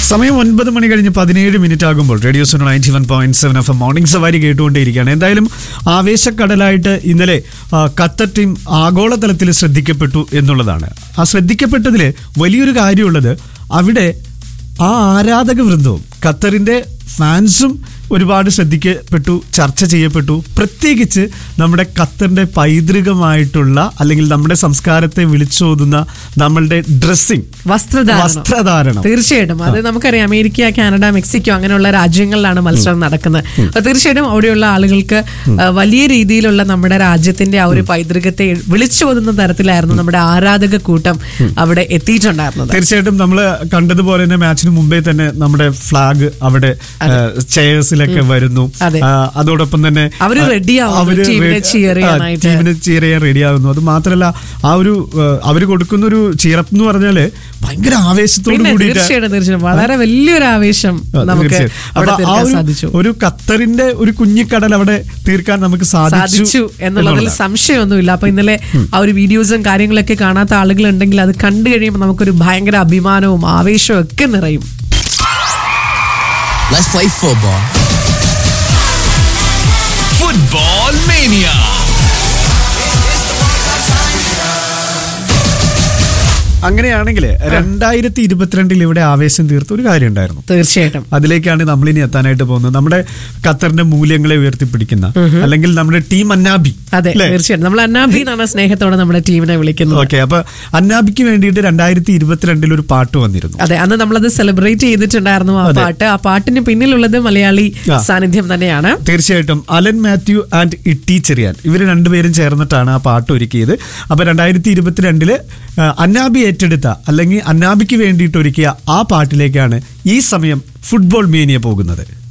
സമയം ഒൻപത് മണി കഴിഞ്ഞ് പതിനേഴ് മിനിറ്റ് ആകുമ്പോൾ radio zone ninety one point seven F morning സവാരി കേട്ടുകൊണ്ടേയിരിക്കുകയാണ് എന്തായാലും ആവേശക്കടലായിട്ട് ഇന്നലെ ആ, ഖത്തർ ടീം ആഗോളതലത്തിൽ ശ്രദ്ധിക്കപ്പെട്ടു എന്നുള്ളതാണ് ആ ശ്രദ്ധിക്കപ്പെട്ടതിൽ വലിയൊരു കാര്യമുള്ളത് അവിടെ ആ ആരാധക വൃന്ദവും ഖത്തറിന്റെ ഫാൻസും ഒരുപാട് ശ്രദ്ധിക്കപ്പെട്ടു ചർച്ച ചെയ്യപ്പെട്ടു പ്രത്യേകിച്ച് നമ്മുടെ ഖത്തറിന്റെ പൈതൃകമായിട്ടുള്ള അല്ലെങ്കിൽ നമ്മുടെ സംസ്കാരത്തെ വിളിച്ചോതുന്ന നമ്മളുടെ ഡ്രസ്സിംഗ് വസ്ത്രധാരണം വസ്ത്രധാരണം തീർച്ചയായിട്ടും അത് നമുക്കറിയാം അമേരിക്ക കാനഡ മെക്സിക്കോ അങ്ങനെയുള്ള രാജ്യങ്ങളിലാണ് മത്സരം നടക്കുന്നത് അപ്പൊ തീർച്ചയായിട്ടും അവിടെയുള്ള ആളുകൾക്ക് ആ, വലിയ രീതിയിലുള്ള നമ്മുടെ രാജ്യത്തിന്റെ ആ ഒരു പൈതൃകത്തെ വിളിച്ചോതുന്ന തരത്തിലായിരുന്നു നമ്മുടെ ആരാധക കൂട്ടം അവിടെ എത്തിയിട്ടുണ്ടായിരുന്നത് തീർച്ചയായിട്ടും നമ്മൾ കണ്ടതുപോലെ തന്നെ മാച്ചിന് മുമ്പേ തന്നെ നമ്മുടെ ഫ്ലാഗ് അവിടെ ചെയേഴ്സിലൊക്കെ വരുന്നു അതെ. ആ, അതോടൊപ്പം തന്നെ അവര് ready ആവുന്നു അവര് ടീമിനെ re- cheer ആ, ചെയ്യാനായിട്ട്. ടീമിനെ cheer ചെയ്യാൻ റെഡി ആകുന്നു അത് മാത്രമല്ല ആ ഒരു ആ, അവര് കൊടുക്കുന്ന ഒരു ചീറപ്പ് എന്ന് പറഞ്ഞാല് ഭയങ്കര ആവേശത്തോട് പിന്നെ കൂടിയിട്ട് തീർച്ചയായിട്ടും തീർച്ചയായിട്ടും വളരെ വലിയൊരു ആവേശം ആ, നമുക്ക് തീർച്ചയായും. അവിടെ അപ്പൊ ആ തീർക്കാൻ ഒരു- സാധിച്ചു ഒരു ഖത്തറിന്റെ ഒരു കുഞ്ഞിക്കടൽ അവിടെ തീർക്കാൻ നമുക്ക് സാധിച്ചു സാധിച്ചു എന്നുള്ളതിൽ എന്നുള്ളതാണ്. സംശയമൊന്നുമില്ല അപ്പൊ ഇന്നലെ ആ ഒരു വീഡിയോസും കാര്യങ്ങളൊക്കെ കാണാത്ത ആളുകൾ ഉണ്ടെങ്കിൽ അത് കണ്ടു കഴിയുമ്പോൾ നമുക്കൊരു ഭയങ്കര അഭിമാനവും ആവേശവും ഒക്കെ നിറയും Let's play football. Football Mania. അങ്ങനെയാണെങ്കിൽ രണ്ടായിരത്തി ഇരുപത്തിരണ്ടിൽ ഇവിടെ ആവേശം തീർത്ത ഒരു കാര്യം ഉണ്ടായിരുന്നു തീർച്ചയായിട്ടും അതിലേക്കാണ് നമ്മൾ ഇനി എത്താനായിട്ട് പോകുന്നത് നമ്മുടെ ഖത്തറിന്റെ മൂല്യങ്ങളെ ഉയർത്തിപ്പിടിക്കുന്ന അല്ലെങ്കിൽ നമ്മുടെ ടീം അന്നാബി അതെ അല്ലേ? തീർച്ചയായിട്ടും നമ്മൾ അന്നാബി എന്നാണ് സ്നേഹത്തോടെ നമ്മുടെ ടീമിനെ വിളിക്കുന്നത് ഓക്കെ അപ്പൊ അന്നാബിക്ക് വേണ്ടിയിട്ട് രണ്ടായിരത്തി ഇരുപത്തിരണ്ടിൽ ഒരു പാട്ട് വന്നിരുന്നു അതെ അന്ന് നമ്മളത് സെലിബ്രേറ്റ് ചെയ്തിട്ടുണ്ടായിരുന്നു ആ അതെ. പാട്ട് ആ പാട്ടിന് പിന്നിലുള്ളത് മലയാളി ആ. സാന്നിധ്യം തന്നെയാണ് തീർച്ചയായിട്ടും Alan Mathew and Itty Cheriyan ഇവർ രണ്ടുപേരും ചേർന്നിട്ടാണ് ആ പാട്ട് ഒരുക്കിയത് അപ്പൊ രണ്ടായിരത്തി ഇരുപത്തിരണ്ടില് ആ, അന്നാബി ഏറ്റെടുത്ത അല്ലെങ്കിൽ അന്നാബിക്ക് വേണ്ടിയിട്ട് ഒരുക്കിയ ആ പാട്ടിലേക്കാണ് ഈ സമയം ഫുട്ബോൾ മേനിയ പോകുന്നത്